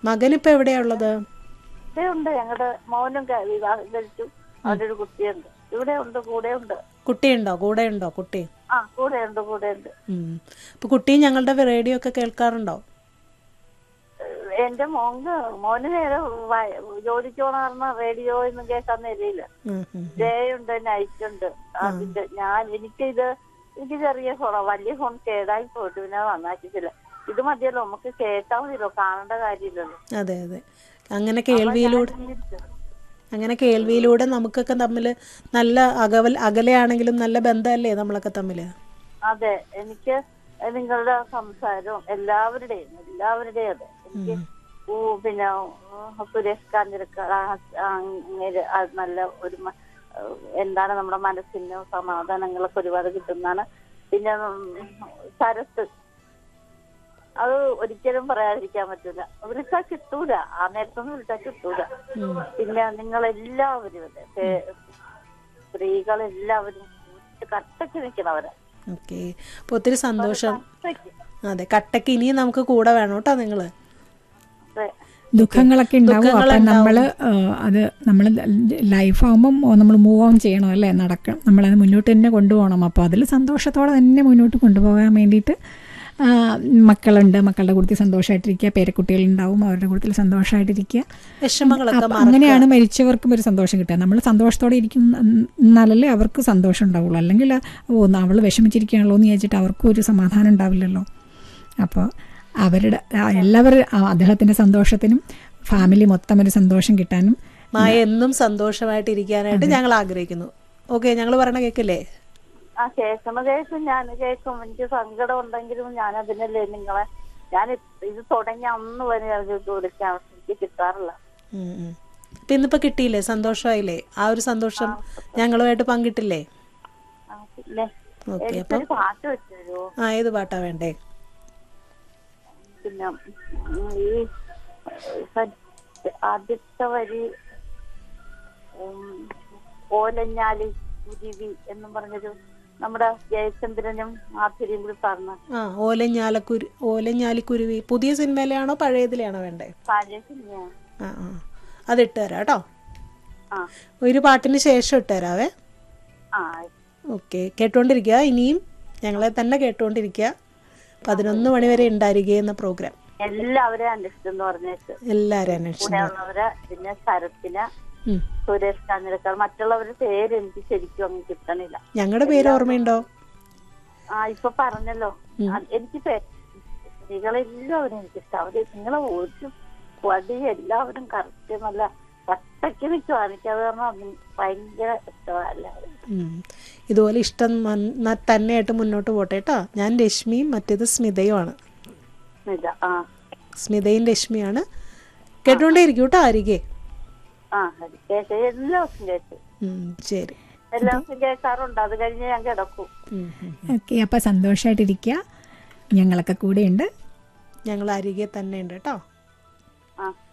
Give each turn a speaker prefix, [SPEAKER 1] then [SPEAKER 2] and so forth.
[SPEAKER 1] മകനിപ്പോ എവിടെയാ ഉള്ളത്
[SPEAKER 2] ഇവിടെ ഉണ്ട് ഞങ്ങളുടെ മോനും ക- വിവാഹം കഴിച്ചു അവരുടെ ഒരു കുട്ടിയുണ്ട് ഇവിടെ ഉണ്ട് കൂടെ ഉണ്ട്
[SPEAKER 1] കുട്ടിയുണ്ടോ കൂടെ ഉണ്ടോ കുട്ടി
[SPEAKER 2] ആ കൂടെ ഉണ്ട് കൂടെ ഉണ്ട്
[SPEAKER 1] ഉം. അപ്പൊ കുട്ടി ഞങ്ങളുടെ റേഡിയോ ഒക്കെ കേൾക്കാറുണ്ടോ
[SPEAKER 2] എന്റെ മോന് മോന് നേരെ വ- ജോലിക്ക് പോണ കാരണം റേഡിയോ ഒന്നും കേൾക്കാൻ നേരില്ല
[SPEAKER 1] ഉം, ഉം.
[SPEAKER 2] ഡേ ഉണ്ട് നൈറ്റ് ഉണ്ട് അതിന്റെ ഞാൻ എനിക്കിത് എനിക്ക് ചെറിയ ഫോണാ വലിയ ഫോൺ കേടായി പോയിട്ട് പിന്നെ അത് നന്നാക്കിയിട്ടില്ല ഇത് മതിയല്ലോ നമുക്ക് കേട്ടാ മതിയല്ലോ കാണേണ്ട കാര്യമില്ലല്ലോ
[SPEAKER 1] അതെ അതെ അങ്ങനെ കേൾവിയിലൂടെ അങ്ങനെ കേൾവിയിലൂടെ നമുക്കൊക്കെ തമ്മിൽ നല്ല അകവൽ അകലെയാണെങ്കിലും നല്ല ബന്ധമല്ലേ നമ്മളൊക്കെ തമ്മിൽ
[SPEAKER 2] അതെ എനിക്ക് നിങ്ങളുടെ സംസാരവും എല്ലാവരുടെയും എല്ലാവരുടെയും അതെ എനിക്ക് ഊ, പിന്നെ ഊ, സുരേഷ് കാഞ്ഞിരക്ക അങ്ങേര് അത് നല്ല ഒരു മ- എന്താണ് നമ്മുടെ മനസ്സിന് സമാധാനങ്ങളൊക്കെ ഒരുപാട് കിട്ടുന്നതാണ് പിന്നെ ഉം, സരസ് അത് ഒരിക്കലും പറയാതിരിക്കാൻ പറ്റില്ല വിളിച്ചാൽ കിട്ടൂല ആ നേരത്തൊന്നും വിളിച്ചാൽ കിട്ടൂല പിന്നെ നിങ്ങൾ എല്ലാവരും അതെ പേ- സ്ത്രീകളെല്ലാവരും കട്ടക്ക് നിൽക്കണവരാ
[SPEAKER 1] ഓക്കെ അപ്പോൾ ഒത്തിരി സന്തോഷം
[SPEAKER 2] കട്ടക്ക്.
[SPEAKER 1] അതെ കട്ടക്ക് ഇനിയും നമുക്ക് കൂടെ വേണം കേട്ടോ നിങ്ങൾ
[SPEAKER 2] അതെ
[SPEAKER 3] ദുഃഖങ്ങളൊക്കെ ഉണ്ടാവും അപ്പം
[SPEAKER 1] ദുഃഖങ്ങളുണ്ടാവും.
[SPEAKER 3] നമ്മൾ അത് നമ്മൾ ലൈഫാകുമ്പം നമ്മൾ മൂവ് ഓൺ ചെയ്യണം അല്ലേ നടക്കണം നമ്മളത് മുന്നോട്ട് തന്നെ കൊണ്ടുപോകണം അപ്പോൾ അതിൽ സന്തോഷത്തോടെ തന്നെ മുന്നോട്ട് കൊണ്ടുപോകാൻ വേണ്ടിയിട്ട് ആ, മക്കളുണ്ട് മക്കളുടെ കൂട്ടത്തിൽ സന്തോഷമായിട്ടിരിക്കുക പേരക്കുട്ടികളുണ്ടാവും അവരുടെ കൂട്ടത്തിൽ സന്തോഷമായിട്ടിരിക്കുക
[SPEAKER 1] വിഷമങ്ങളൊക്കെ
[SPEAKER 3] അപ്പം അങ്ങനെയാണ് മരിച്ചവർക്കും ഒരു സന്തോഷം കിട്ടുക നമ്മൾ സന്തോഷത്തോടെ ഇരിക്കും എന്നാലല്ലേ അവർക്ക് സന്തോഷം ഉണ്ടാവുള്ളൂ അല്ലെങ്കിൽ ഓ അവൾ വിഷമിച്ചിരിക്കുകയാണല്ലോ എന്ന് വിചാരിച്ചിട്ട് അവർക്കും ഒരു സമാധാനം ഉണ്ടാവില്ലല്ലോ അപ്പോൾ അവരുടെ ആ, എല്ലാവരും ആ, അദ്ദേഹത്തിൻ്റെ സന്തോഷത്തിനും ഫാമിലി മൊത്തം ഒരു സന്തോഷം കിട്ടാനും
[SPEAKER 1] മായ എന്നും സന്തോഷമായിട്ട് ഇരിക്കാനായിട്ട് ഞങ്ങൾ ആഗ്രഹിക്കുന്നു ഓക്കെ ഞങ്ങൾ പറയണ കേക്കില്ലേ
[SPEAKER 2] ആ കേൾക്കണ കേൾക്കും ഞാൻ കേൾക്കും എനിക്ക് സങ്കടം ഉണ്ടെങ്കിലും ഞാൻ അതിനല്ലേ നിങ്ങളെ ഞാൻ ഇത് തുടങ്ങി അന്ന് വരെ ഞങ്ങൾക്ക് വിളിക്കാൻ എനിക്ക് കിട്ടാറില്ല
[SPEAKER 1] ഉം, ഉം. ഇപ്പൊ ഇന്നിപ്പോ കിട്ടിയില്ലേ സന്തോഷമായില്ലേ ആ ഒരു സന്തോഷം ഞങ്ങളുമായിട്ട് പങ്കിട്ടില്ലേ
[SPEAKER 2] ആ, പിന്നെ
[SPEAKER 1] ഓക്കെ അപ്പം
[SPEAKER 2] എനിക്കൊരു പാട്ട് വെച്ചു തരുമോ
[SPEAKER 1] ആ ഏത് പാട്ടാ വേണ്ടേ
[SPEAKER 2] പിന്നെ ഉം, ഈ സ- ആദ്യത്തെ വരി ഉം, ഓലഞ്ഞാലി കുരുവി എന്നും പറഞ്ഞൊരു നമ്മുടെ ജയചന്ദ്രനും മാധുരിയും കൂടി പറഞ്ഞ
[SPEAKER 1] ആ ഓലഞ്ഞാലക്കുരു ഓലഞ്ഞാലിക്കുരുവി പുതിയ സിനിമയിലാണോ പഴയതിലാണോ വേണ്ടേ
[SPEAKER 2] പഴയ സിനിമയാണ്
[SPEAKER 1] ആ ആ അതിട്ട് തരാം കേട്ടോ
[SPEAKER 2] ആ
[SPEAKER 1] ഒരു പാട്ടിന് ശേഷം ഇട്ട് തരാവേ
[SPEAKER 2] ആ
[SPEAKER 1] ഓക്കെ കേട്ടുകൊണ്ടിരിക്കുക ഇനിയും ഞങ്ങളെ തന്നെ കേട്ടുകൊണ്ടിരിക്കുക പതിനൊന്ന് മണി വരെ ഉണ്ടായിരിക്കുക എന്ന പ്രോഗ്രാം
[SPEAKER 2] എല്ലാവരെയും അന്വേഷിച്ചെന്ന് പറഞ്ഞേക്ക്
[SPEAKER 1] എല്ലാവരും അന്വേഷിച്ചു
[SPEAKER 2] കൂടെയുള്ളവരെ പിന്നെ ശരത്തിന്
[SPEAKER 1] ഉം.
[SPEAKER 2] സുരേഷ് കാഞ്ഞിരക്കാർ മറ്റുള്ളവരുടെ പേര് എനിക്ക് ശരിക്കും അങ്ങ് കിട്ടണില്ല
[SPEAKER 1] ഞങ്ങളുടെ പേര് ഓർമ്മയുണ്ടോ
[SPEAKER 2] ആ ഇപ്പൊ പറഞ്ഞല്ലോ അത് എനിക്ക് പേ- സ്ത്രീകളെല്ലാവരും എനിക്കിഷ്ടം അവര് നിങ്ങളെ ഒരു വടി എല്ലാവരും കറക്റ്റ് നല്ല കട്ടയ്ക്ക് നിൽക്കുവാ എനിക്കത് കാരണം അത് ഭയങ്കര ഇഷ്ടമാണ് എല്ലാവരും
[SPEAKER 1] ഉം. ഇതുപോലെ ഇഷ്ടം മൻ- ന- തന്നെയായിട്ട് മുന്നോട്ട് പോട്ടെ കേട്ടോ ഞാൻ രശ്മിയും മറ്റേത് സ്മിതയുമാണ്
[SPEAKER 2] ഇല്ല ആ
[SPEAKER 1] സ്മിതയും രശ്മിയാണ് കേട്ടുകൊണ്ടേ ഇരിക്കും കേട്ടോ ആരികെ
[SPEAKER 2] ആ അത് കേട്ട് എല്ലാ ദിവസവും കേട്ടു
[SPEAKER 1] ഉം, ശരി
[SPEAKER 2] എല്ലാ ദിവസവും കേൾക്കാറുണ്ട് അത് കഴിഞ്ഞ് ഞാൻ കിടക്കും
[SPEAKER 1] ഉം, ഉം.
[SPEAKER 3] ഓക്കെ അപ്പോൾ സന്തോഷമായിട്ടിരിക്കുക ഞങ്ങളൊക്കെ കൂടെയുണ്ട്
[SPEAKER 1] ഞങ്ങൾ അരികെ തന്നെ ഉണ്ട് കേട്ടോ
[SPEAKER 2] ആ